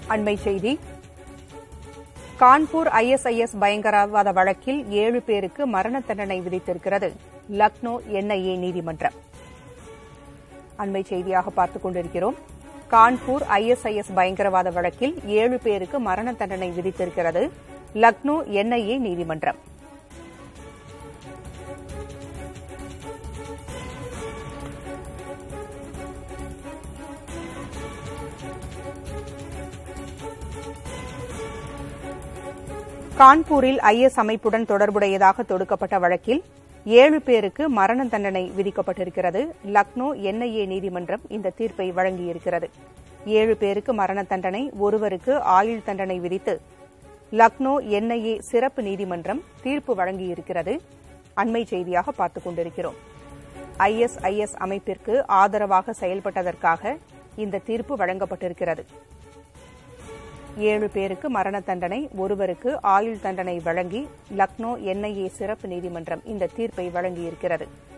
அண்மை செய்தி கான்பூர் ஐஎஸ்ஐஎஸ் பயங்கரவாத வழக்கில் ஏழு பேருக்கு மரண தண்டனை விதித்திருக்கிறது லக்னோ என்ஐஏ நீதிமன்றம் அண்மை செய்தியாக பார்த்துக் கொண்டிருக்கிறோம் கான்பூர் ஐஎஸ்ஐஎஸ் பயங்கரவாத வழக்கில் ஏழு பேருக்கு மரண தண்டனை விதித்திருக்கிறது லக்னோ என்ஐஏ நீதிமன்றம் கான்பூரில் ஐஎஸ் அமைப்புடன் தொடர்புடையதாக தொடுக்கப்பட்ட வழக்கில் ஏழு பேருக்கு மரண தண்டனை விதிக்கப்பட்டிருக்கிறது லக்னோ என்ஐஏ நீதிமன்றம் இந்த தீர்ப்பை வழங்கியிருக்கிறது ஏழு பேருக்கு மரண தண்டனை ஒருவருக்கு ஆயுள் தண்டனை விதித்து லக்னோ என்ஐஏ சிறப்பு நீதிமன்றம் தீர்ப்பு வழங்கியிருக்கிறது அண்மை செய்தியாக பார்த்துக் கொண்டிருக்கிறோம் ஐஎஸ்ஐஎஸ் அமைப்பிற்கு ஆதரவாக செயல்பட்டதற்காக இந்த தீர்ப்பு வழங்கப்பட்டிருக்கிறது ஏழு பேருக்கு மரண தண்டனை ஒருவருக்கு ஆயுள் தண்டனை வழங்கி லக்னோ என்ஐஏ சிறப்பு நீதிமன்றம் இந்த தீர்ப்பை வழங்கியிருக்கிறது